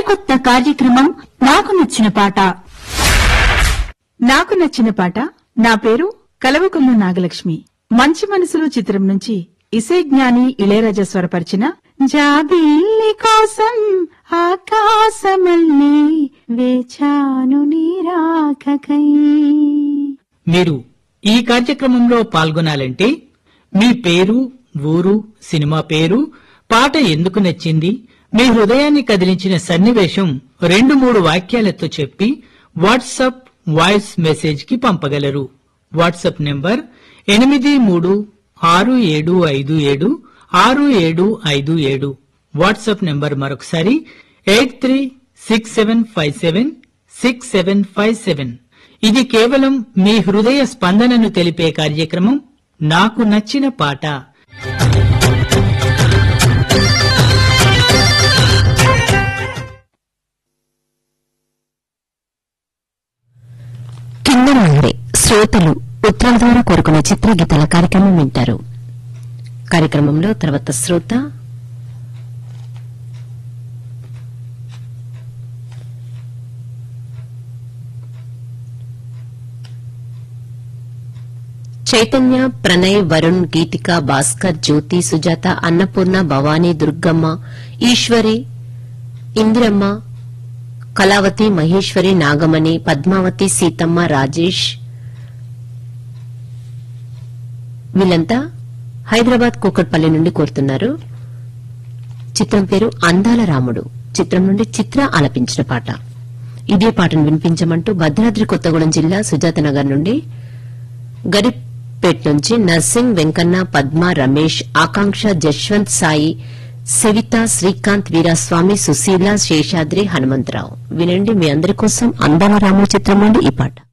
సరికొత్త కార్యక్రమం నాకు నచ్చిన పాట నాకు నచ్చిన పాట నా పేరు కలవకుల్లు నాగలక్ష్మి మంచి మనసులు చిత్రం నుంచి ఇసే జ్ఞాని ఇళయరాజా స్వరపరిచిన జాబిల్లి కోసం ఆకాశమల్లి వేచాను నీరాకకై మీరు ఈ కార్యక్రమంలో పాల్గొనాలంటే మీ పేరు ఊరు సినిమా పేరు పాట ఎందుకు నచ్చింది మీ హృదయాన్ని కదిలించిన సన్నివేశం రెండు మూడు వాక్యాలతో చెప్పి వాట్సాప్ వాయిస్ మెసేజ్ కి పంపగలరు వాట్సాప్ నెంబర్ ఎనిమిది మూడు ఆరు ఏడు ఐదు ఏడు ఆరు ఏడు ఐదు ఏడు వాట్సాప్ నెంబర్ మరొకసారి eight three six seven five seven six seven five seven ఇది కేవలం మీ హృదయ స్పందనను తెలిపే కార్యక్రమం నాకు నచ్చిన పాట కింద నుండి శ్రోతలు ఉత్తరాల ద్వారా కోరుకునే చిత్రగీతాల కార్యక్రమం వింటారు కార్యక్రమంలో తర్వాత శ్రోత చైతన్య ప్రణయ్ వరుణ్ గీతిక భాస్కర్ జ్యోతి సుజాత అన్నపూర్ణ భవానీ దుర్గమ్మ ఈశ్వరి ఇందిరమ్మ కళావతి మహేశ్వరి నాగమణి పద్మావతి సీతమ్మ రాజేష్ వీళ్ళంతా హైదరాబాద్ కూకట్పల్లి నుండి కోరుతున్నారు చిత్రం పేరు అందాల రాముడు చిత్రం నుండి చిత్ర ఆలపించిన పాట ఇదే పాటను వినిపించమంటూ భద్రాద్రి కొత్తగూడెం జిల్లా సుజాతనగర్ నుండి గరిపేట్ నుంచి నర్సింగ్ వెంకన్న పద్మ రమేష్ ఆకాంక్ష జశ్వంత్ సాయి సవిత శ్రీకాంత్ వీరాస్వామి సుశీల శేషాద్రి హనుమంతరావు వినండి మీ అందరి కోసం అందాల రాముడు చిత్రం నుండి ఈ పాట